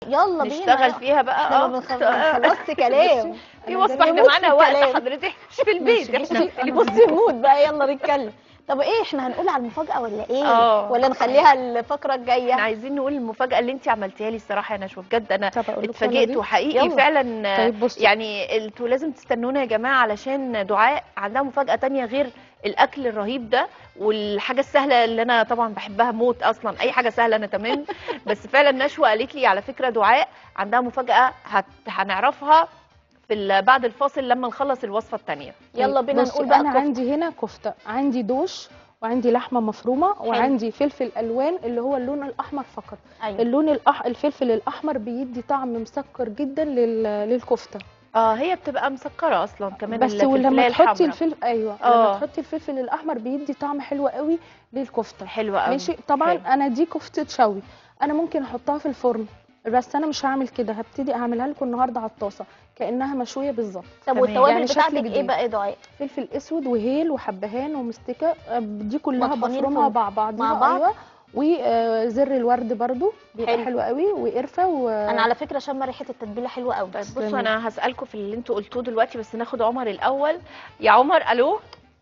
يلا بينا نشتغل فيها بقى احنا ما بنخ- ما بنخلصش كلام في أنا وصفه جاية احنا أموت معانا في وقت الكلام. حضرتك مش في البيت احنا في التليفون. بصي موت بقى يلا نتكلم طب ايه احنا هنقول على المفاجأة ولا ايه آه. ولا نخليها الفقرة الجاية احنا عايزين نقول المفاجاه اللي انت عملتيها لي الصراحه يا نشوى بجد انا طب أقول لكم اتفاجئت يلا وحقيقي يلا. فعلا طيب بصي. يعني انتوا لازم تستنونا يا جماعه علشان دعاء عندها مفاجاه تانية غير الاكل الرهيب ده والحاجه السهله اللي انا طبعا بحبها موت اصلا اي حاجه سهله انا تمام بس فعلا نشوى قالت لي على فكره دعاء عندها مفاجاه هت... هنعرفها في ال- بعد الفاصل لما نخلص الوصفه الثانيه يلا بينا بصي، نقول بقى انا كفتة. عندي هنا كفته عندي دوش وعندي لحمه مفرومه وعندي فلفل الوان اللي هو اللون الاحمر فقط ايوه اللون الأح... الفلفل الاحمر بيدي طعم مسكر جدا لل... للكفته اه هي بتبقى مسكره اصلا كمان بس الفلفلاية ولما تحطي الحمراء. الفلفل ايوه آه. لما تحطي الفلفل الاحمر بيدي طعم حلو قوي للكفته حلوه قوي ماشي طبعا حلو. انا دي كفته شوي انا ممكن احطها في الفرن بس انا مش هعمل كده هبتدي اعملها لكم النهارده على الطاسه كانها مشويه بالظبط طب تمام. والتوابل يعني شكل بتاعتك ايه جديد. بقى يا دعاء فلفل اسود وهيل وحبهان ومستكه آه، دي كلها مطحونين بفرمها في- مع بعضها مع بعض؟ ايوه وزر الورد برضو بيبقى حلو. حلو, قوي وقرفه و... انا على فكرة شامة ريحة التتبيلة حلوة قوي طيب بصوا تسلمي. انا هسالكم في اللي انتوا قلتوه دلوقتي بس ناخد عمر الاول يا عمر الو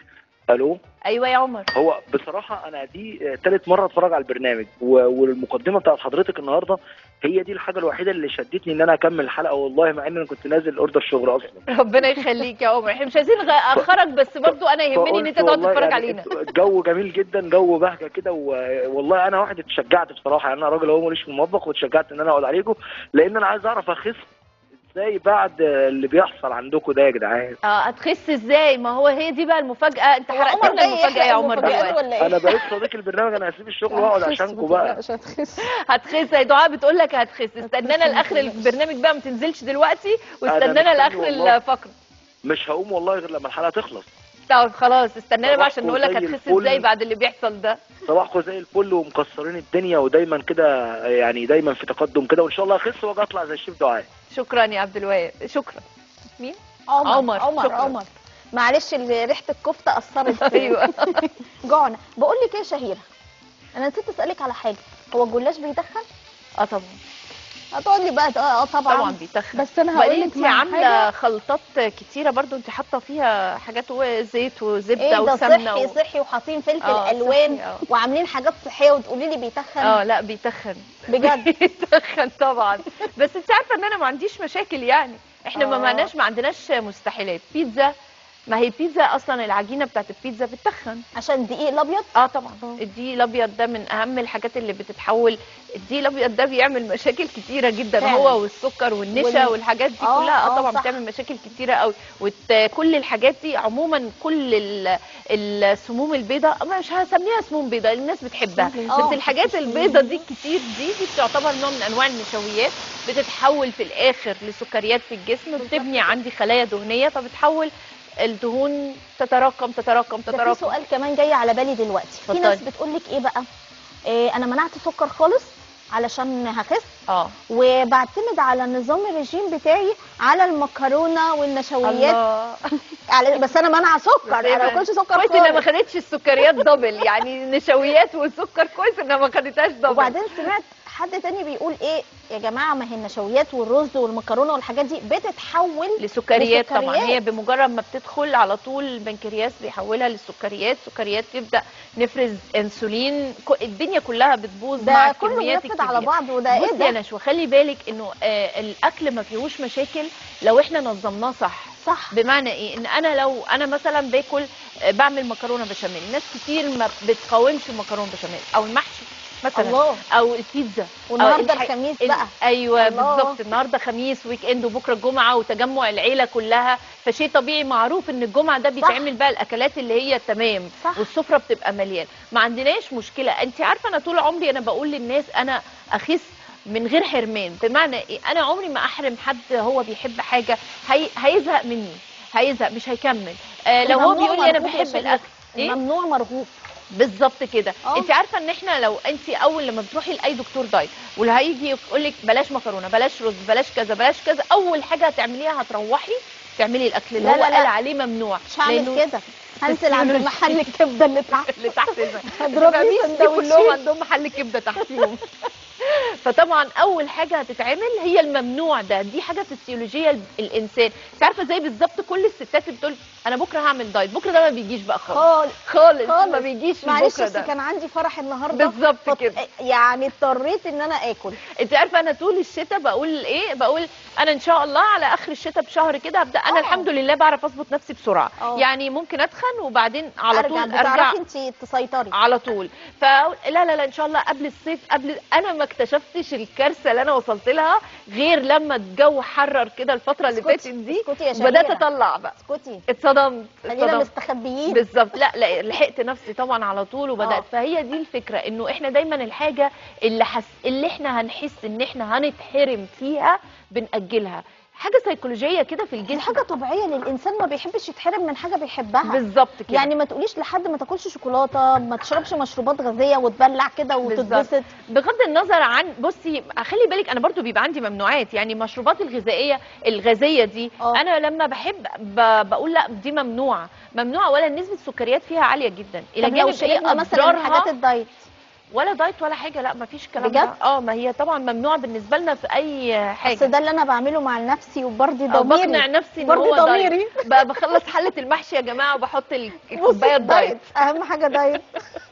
الو ايوه يا عمر هو بصراحه انا دي ثالث مره اتفرج على البرنامج و- والمقدمه بتاعت حضرتك النهارده هي دي الحاجه الوحيده اللي شدتني ان انا اكمل الحلقه والله مع ان انا كنت نازل اوردر شغل اصلا ربنا يخليك يا عمر احنا مش عايزين نغ- اخرج بس برضو انا يهمني ان انت فقلت تقعد والله تتفرج يعني علينا الجو جميل جدا جو بهجه كده و- والله انا واحد اتشجعت بصراحه يعني انا راجل هو ماليش في المطبخ واتشجعت ان انا اقعد عليكم لان انا عايز اعرف اخس ازاي بعد اللي بيحصل عندكم ده يا جدعان اه هتخس ازاي ما هو هي دي بقى المفاجاه انت هو حرقت عمر لنا جاي المفاجاه يا يحرق عمر المفاجآت دلوقتي ولا انا ايه بقيت صديق البرنامج انا هسيب الشغل واقعد هتخس، عشانكم ما بقى تقلقش، هتخس هتخس يا دعاء بتقول لك هتخس استنانا هتخس، لاخر ما تقلقش. البرنامج بقى ما تنزلش دلوقتي واستنانا مستني لاخر والله. الفقره مش هقوم والله غير لما الحلقه تخلص طب خلاص استنانا بقى عشان صباحكم نقول لك زي هتخس الفل. ازاي بعد اللي بيحصل ده صباحكم زي الفل ومكسرين الدنيا ودايما كده يعني دايما في تقدم كده وان شاء الله اخس واجي اطلع زي الشيف دعاء شكرا يا عبد الوهاب شكرا مين عمر عمر، عمر شكراً. عمر معلش ال- ريحة الكفتة أثرت ايوه جوعنا بقول لك ايه يا شهيرة انا نسيت اسألك على حاجة هو الجلاش بيدخن اه طبعا هتقول لي بقى اه طبعا طبعا بيتخن بس انا وبعدين هقول انت لك مع عامله حاجه خلطات كتيره برضو انت حاطه فيها حاجات زيت وزبده ايه ده وسمنه صحي و... صحي وحاطين فلفل آه، الوان صحي، آه. وعاملين حاجات صحيه وتقولي لي بيتخن اه لا بيتخن بجد بيتخن طبعا بس انت عارفه ان انا ما عنديش مشاكل يعني احنا ما آه. معناش ما عندناش مستحيلات بيتزا ما هي البيتزا اصلا العجينه بتاعت البيتزا بتتخن عشان الدقيق الابيض اه طبعا الدقيق الابيض ده من اهم الحاجات اللي بتتحول الدقيق الابيض ده بيعمل مشاكل كتيره جدا فعلا. هو والسكر والنشا وال- والحاجات دي آه، كلها آه، اه طبعا صح. بتعمل مشاكل كتيره قوي وكل الحاجات دي عموما كل ال- السموم البيضاء أما مش هسميها سموم بيضاء الناس بتحبها آه. بس الحاجات البيضاء دي الكتير دي دي بتعتبر نوع من انواع النشويات بتتحول في الاخر لسكريات في الجسم بتبني عندي خلايا دهنيه فبتحول الدهون تتراكم تتراكم ده في تتراكم سؤال كمان جاي على بالي دلوقتي في اتفضلي. ناس بتقول لك ايه بقى إيه انا منعت سكر خالص علشان هخس اه وبعتمد على نظام الرجيم بتاعي على المكرونه والنشويات الله على بس انا منع سكر انا ما باكلش سكر كويس انها ما خالص خدتش السكريات دبل يعني نشويات وسكر كويس انها ما خدتهاش دبل وبعدين سمعت حد تاني بيقول ايه يا جماعه ما هي النشويات والرز والمكرونه والحاجات دي بتتحول لسكريات طبعا لسكريات. هي بمجرد ما بتدخل على طول البنكرياس بيحولها للسكريات سكريات تبدا نفرز انسولين كو- الدنيا كلها بتبوظ مع ده كله الكميات بينفذ على الكبيرة. بعض وده ايه بصي يا ده نشوى خلي بالك انه آه الاكل ما فيهوش مشاكل لو احنا نظمناه صح صح بمعنى ايه ان انا لو انا مثلا باكل آه، بعمل مكرونه بشاميل ناس كتير ما بتقاومش المكرونه بشاميل او المحشي مثلا الله او البيتزا والنهارده أو الح- الخميس ال- بقى ايوه الله. بالظبط النهارده خميس ويك اند وبكره الجمعه وتجمع العيله كلها فشيء طبيعي معروف ان الجمعه ده بيتعمل بقى الاكلات اللي هي تمام صح. والسفره بتبقى مليانه ما عندناش مشكله انت عارفه انا طول عمري انا بقول للناس انا اخس من غير حرمان بمعنى ايه انا عمري ما احرم حد هو بيحب حاجه هي... هيزهق مني هيزهق مش هيكمل آه لو هو الممنوع بيقول لي انا مرغوب يا بحب شيخ. الاكل ايه ممنوع مرغوب بالظبط كده آه. انت عارفه ان احنا لو انت اول لما بتروحي لاي دكتور دايت واللي هيجي يقول لك بلاش مكرونه بلاش رز بلاش كذا بلاش كذا اول حاجه هتعمليها هتروحي تعملي الاكل اللي لا، هو لا، لا. قال عليه ممنوع مش هعمل كده هنزل عند محل الكبده اللي تحت اللي تحت ده هضرب لي الخميس دي سندوتشين. كلهم عندهم محل كبده تحتيهم فطبعا اول حاجه هتتعمل هي الممنوع ده دي حاجه فسيولوجيه ال- الانسان انت عارفه زي بالظبط كل الستات اللي بتقول انا بكره هعمل دايت بكره ده ما بيجيش بقى خالص خالص خالص, خالص. ما بيجيش معلش بكره بس ده كان عندي فرح النهارده بالظبط فط- كده يعني اضطريت ان انا اكل انت عارفه انا طول الشتاء بقول ايه بقول انا ان شاء الله على اخر الشتاء بشهر كده هبدا انا اه. الحمد لله بعرف اظبط نفسي بسرعه اه. يعني ممكن اتخن وبعدين على ارجع طول ارجع بتعرفي انت تسيطري على طول فلا لا لا ان شاء الله قبل الصيف قبل انا ما اكتشفتش الكارثه اللي انا وصلت لها غير لما الجو حرر كده الفتره اللي اسكتي، فاتت دي اسكتي يا بدات شهيرة. اطلع بقى اسكتي اتصدمت خلينا اتصدمت مستخبيين بالظبط لا لا لحقت نفسي طبعا على طول وبدات اه. فهي دي الفكره انه احنا دايما الحاجه اللي حس اللي احنا هنحس ان احنا هنتحرم فيها بنأجلها حاجه سيكولوجيه كده في دي الجسم حاجه طبيعيه للانسان ما بيحبش يتحرم من حاجه بيحبها بالظبط كده يعني ما تقوليش لحد ما تاكلش شوكولاته ما تشربش مشروبات غازيه وتبلع كده بالظبط. وتتبسط بغض النظر عن بصي خلي بالك انا برضو بيبقى عندي ممنوعات يعني المشروبات الغذائيه الغازيه دي اه. انا لما بحب ب- بقول لا دي ممنوعه ممنوعه ولا نسبه السكريات فيها عاليه جدا الى طب لو جانب شربنا ايه مثلا حاجات اضرارها الدايت ولا دايت ولا حاجه لا مفيش كلام بجد؟ ده اه ما هي طبعا ممنوعه بالنسبه لنا في اي بس حاجه ده اللي انا بعمله مع نفسي وبرضي أو بقنع ضميري نفسي ان برضي هو دايت ضميري ب- بخلص حله المحشي يا جماعه وبحط ال- الكوبايه بصي، الدايت اهم حاجه دايت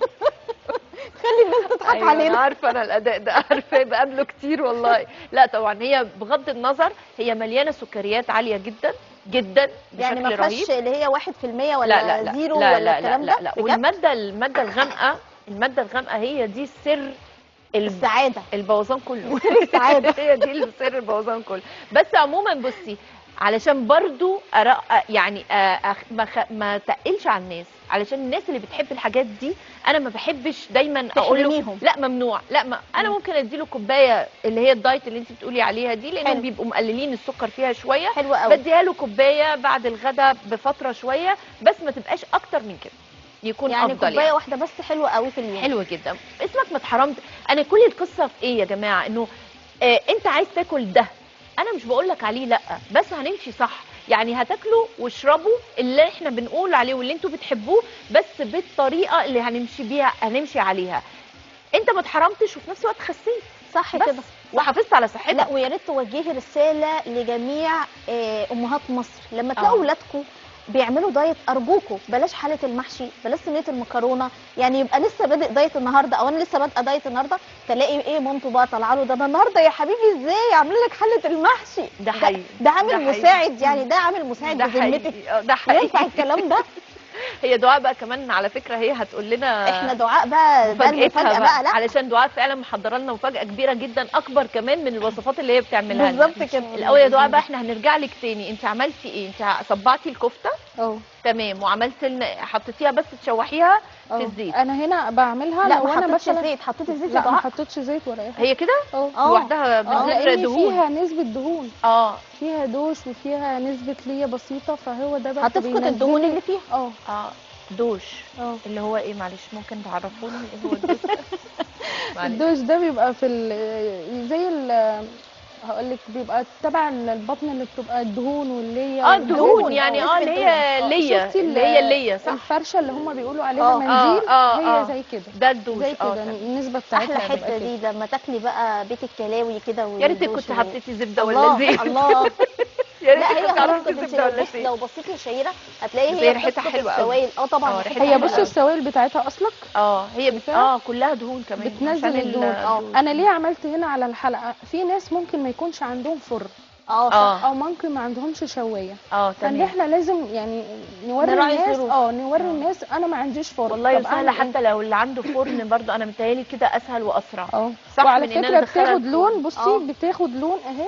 خلي الناس تضحك أيوة انا علينا عارفه انا الاداء ده عارفه بقابله كتير والله لا طبعا هي بغض النظر هي مليانه سكريات عاليه جدا جدا يعني ما بشكل رهيب فيهاش اللي هي 1% ولا لا لا لا زيرو لا ولا لا الكلام لا ده لا بجد؟ والماده الماده الغامقه الماده الغامقه هي دي سر ال- السعاده البوظان كله السعادة. هي دي سر البوظان كله بس عموما بصي علشان برضو أرا يعني آه، أخ- ما, خ... ما تقلش على الناس علشان الناس اللي بتحب الحاجات دي انا ما بحبش دايما اقول له تحرميهم. لا ممنوع لا ما انا مم. ممكن اديله كوبايه اللي هي الدايت اللي انت بتقولي عليها دي لانهم حلو. بيبقوا مقللين السكر فيها شويه حلوه قوي بديها له كوبايه بعد الغداء بفتره شويه بس ما تبقاش اكتر من كده يكون يعني افضل كوبايه يعني. واحده بس حلوه قوي في اليوم حلوه جدا اسمك ما اتحرمت انا كل القصه في ايه يا جماعه انه آه انت عايز تاكل ده انا مش بقول لك عليه لا بس هنمشي صح يعني هتاكلوا واشربوا اللي احنا بنقول عليه واللي انتوا بتحبوه بس بالطريقه اللي هنمشي بيها هنمشي عليها انت ما اتحرمتش وفي نفس الوقت خسيت صح بس كده وحافظت على صحتك لا ويا ريت توجهي رساله لجميع آه، امهات مصر لما تلاقوا آه. اولادكم بيعملوا دايت ارجوكوا بلاش حاله المحشي بلاش صينيه المكرونه يعني يبقى لسه بادئ دايت النهارده او انا لسه بادئه دايت النهارده تلاقي ايه مامته بقى طالعه له ده أنا النهارده يا حبيبي ازاي عامله لك حله المحشي ده حقيقي ده عامل ده حقيقي. مساعد يعني ده عامل مساعد ده بذمتك حقيقي آه، ده ينفع حقيقي الكلام ده هي دعاء بقى كمان على فكره هي هتقول لنا احنا دعاء بقى ده مفاجأتها المفاجاه بقى لا علشان دعاء فعلا محضره لنا مفاجاه كبيره جدا اكبر كمان من الوصفات اللي هي بتعملها لنا. بالظبط كده الاول يا دعاء بقى احنا هنرجع لك تاني انت عملتي ايه انت صبعتي الكفته اه تمام وعملت لنا حطيتيها بس تشوحيها في اه. الزيت انا هنا بعملها لا لو ما انا حطيتش مثلا زيت حطيتي زيت يا لا ما دعاء حطيتش زيت ولا اي حاجه هي كده اه اه لوحدها من اه غير لان دهون فيها نسبه دهون اه فيها دوش وفيها نسبه ليا بسيطه فهو ده بقى هتفقد بينزل الدهون لي- اللي فيها اه اه دوش اه اللي هو ايه معلش ممكن تعرفوني ايه هو الدوش ده؟ معلش. الدوش ده بيبقى في ال- زي ال هقول لك بيبقى تبع البطن اللي بتبقى الدهون واللية اه والحاجات الدهون دي. يعني اه اللي هي آه، ليا شفتي اللي هي الليا صح الفرشه اللي هم بيقولوا عليها آه. منزيل آه، آه، هي آه. زي كده ده الدوش زي اه كده تمام. النسبه بتاعتها احلى بتبقى حته كده. دي لما تاكلي بقى بيت الكلاوي كده يا ريتك والدوش كنت و- حطيتي زبده ولا الله زيت الله يا لا ريتك هي كنت خلاص حطيتي كنت انت زبده لو ولا بص زيت لو بصيتي لشهيره هتلاقي بس هي هي ريحتها بتفقد حلوة أوي. السوائل اه طبعا اه، ريحتها ريحتها هي حلوة بصي أوي. السوائل بتاعتها اصلك اه هي بت... شايفاها؟ اه كلها دهون كمان بتنزل عشان ال- الدهون اه انا ليه عملت هنا على الحلقه في ناس ممكن ما يكونش عندهم فرن اه صح. اه او ممكن ما عندهمش شوايه اه فان تمام احنا لازم يعني نوري نراعي الناس الظروف. اه نوري اه. الناس انا ما عنديش فرن والله طب سهله أعمل إيه؟ حتى لو اللي عنده فرن برضو انا متهيألي كده اسهل واسرع اه صح وعلى من إن أنا فكره أدخلها بتاخد الفرن. لون بصي اه. بتاخد لون اهي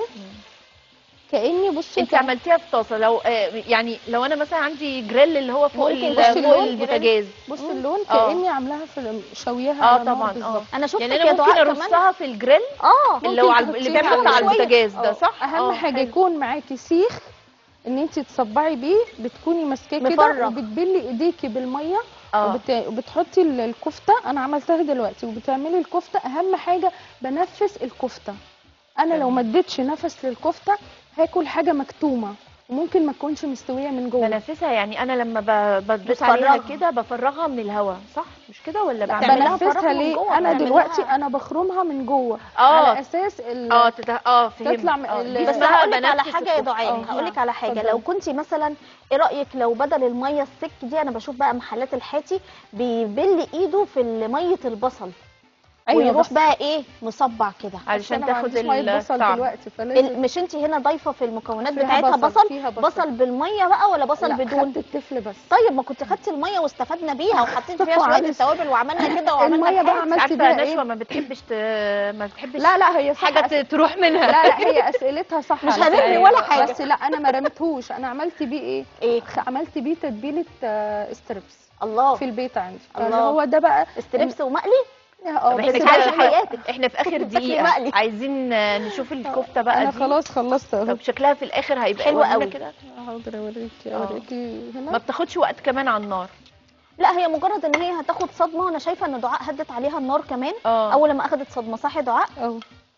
كاني بصي انت كأن- عملتيها في طاسه لو آه يعني لو انا مثلا عندي جريل اللي هو فوق ممكن ال- بصي فوق اللون البوتاجاز بصي اللون اه. كاني عاملاها في شويها اه على نار طبعا اه بالظبط. انا شفتك يعني يا انا ممكن دعاء كمان ارصها في الجريل اه اللي هو على اللي تحطيها بيحط على على شوية. البوتاجاز ده اه. صح اهم اه، حاجه حلو. يكون معاكي سيخ ان انت تصبعي بيه بتكوني ماسكاه كده مفرغ. وبتبلي ايديكي بالميه اه وبت... وبتحطي ال- الكفته انا عملتها دلوقتي وبتعملي الكفته اهم حاجه بنفس الكفته انا لو تمام. ما اديتش نفس للكفته هاكل حاجه مكتومه وممكن ما تكونش مستويه من جوه بنفسها يعني انا لما ب- بدوس عليها بتفرغها. كده بفرغها من الهواء صح مش كده ولا لا، بعمل تعملها بنفذها فرغ من ليه جوه، انا بنعملها- دلوقتي انا بخرمها من جوه اه على اساس ال- اه تت... اه فهمت تطلع من آه، ال- دي بس اسمها هقول لك على بنفس حاجه يا الكفته. دعاء آه. هقول لك على حاجه اتفضلي. لو كنت مثلا ايه رايك لو بدل الميه السك دي انا بشوف بقى محلات الحاتي بيبل ايده في ميه البصل ويروح بس بقى ايه مصبع كده علشان أنا ما تاخد عنديش مية بصل الطعم دلوقتي فلازم ال- مش انت هنا ضايفه في المكونات فيها بتاعتها بصل، بصل فيها بصل. بصل بالميه بقى ولا بصل لا، بدون خدت التفل بس طيب ما كنت خدتي الميه واستفدنا بيها وحطيت فيها شويه معلش. التوابل وعملنا كده وعملنا المية بقى الحاجة. عملت عارفه بيها نشوى ايه ما بتحبش ت... ما بتحبش لا لا هي صح حاجه أس- ت- تروح منها لا لا هي اسئلتها صح مش على هنرمي فكرة. ولا حاجة. بس لا انا ما رميتهوش انا عملت بيه ايه ايه خ- عملت بيه تتبيله آه، ستريبس الله في البيت عندي الله. فاللي هو ده بقى استريبس ومقلي اه طب احنا بس كده عايشة ده- احنا, حياتك. احنا في اخر بتاكلي دقيقه مقلي. عايزين آه، نشوف الكفته بقى انا دي خلاص خلصت اهو طب شكلها في الاخر هيبقى حلوة ورينا قوي. كده حاضر اوريكي آه. اوريكي ما هنا بتاخدش وقت كمان على النار لا هي مجرد ان هي هتاخد صدمه انا شايفه ان دعاء هدت عليها النار كمان اه اول لما اخدت صدمه صح يا دعاء اهو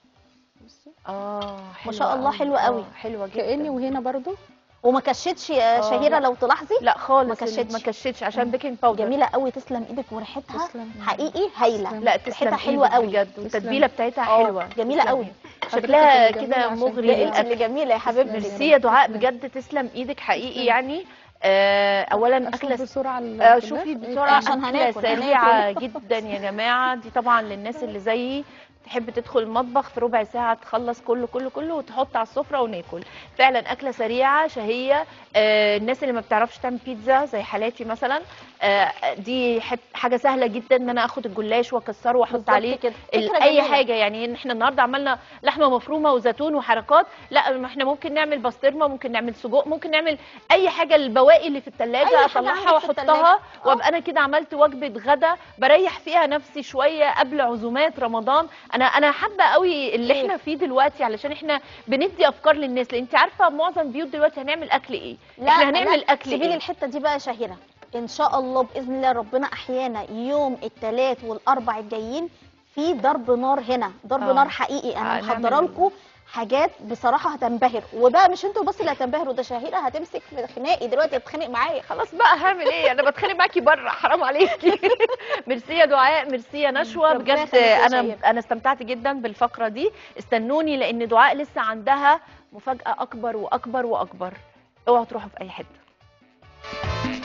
بصي اه ما شاء الله حلوة آه، قوي. حلوه جدا كاني وهنا برضو وما كشتش يا آه، شهيره لا. لو تلاحظي لا خالص ما كشتش. ما كشتش عشان بيكنج باودر جميله قوي تسلم ايدك وريحتها تسلم. حقيقي هايله تسلم. لا تسلم ريحتها حلوة إيدك قوي. بجد تسلم. والتتبيله بتاعتها آه، حلوه جميلة تسلم قوي. إيدك. حضرتك شكلها اللي كده جميلة عشان مغري ده كده. انت اللي جميله يا حبيبتي ميرسي يا دعاء تسلم. بجد تسلم ايدك حقيقي تسلم. يعني آه اولا اشوف اكله بسرعه ال- آه، كده. شوفي إيه بسرعه عشان أكلة هناكل، سريعه جدا يا جماعه دي طبعا للناس اللي زيي تحب تدخل المطبخ في ربع ساعه تخلص كله كله كله وتحط على السفره وناكل فعلا اكله سريعه شهيه آه الناس اللي ما بتعرفش تعمل بيتزا زي حالاتي مثلا آه دي حت- حاجه سهله جدا ان انا اخد الجلاش واكسره واحط بالظبط عليه كده. ال- فكرة اي جميلة. حاجه يعني ان احنا النهارده عملنا لحمه مفرومه وزيتون وحركات لا ما احنا ممكن نعمل بسطرمه ممكن نعمل سجق ممكن نعمل اي حاجه البواقي اللي في أي الثلاجه حاجة اطلعها عندك في واحطها التلاجة. آه. وابقى انا كده عملت وجبه غدا بريح فيها نفسي شويه قبل عزومات رمضان انا انا حابه قوي اللي إيه؟ احنا فيه دلوقتي علشان احنا بندي افكار للناس لان انت عارفه معظم بيوت دلوقتي هنعمل اكل ايه احنا هنعمل لا، اكل سيبي لي ايه الحته دي بقى يا شهيره ان شاء الله باذن الله ربنا احيانا يوم الثلاث والاربع الجايين في ضرب نار هنا ضرب آه. نار حقيقي انا آه، محضره نعمل- لكم حاجات بصراحه هتنبهر وبقى مش انتوا بس اللي هتنبهروا ده شهيره هتمسك في خناقي دلوقتي هتتخانق معايا خلاص بقى هعمل ايه انا بتخانق معاكي بره حرام عليكي ميرسي يا دعاء ميرسي يا نشوى ربنا بجد يخليك يا انا شهيرة. انا استمتعت جدا بالفقره دي استنوني لان دعاء لسه عندها مفاجاه اكبر واكبر واكبر اوعوا تروحوا في اي حته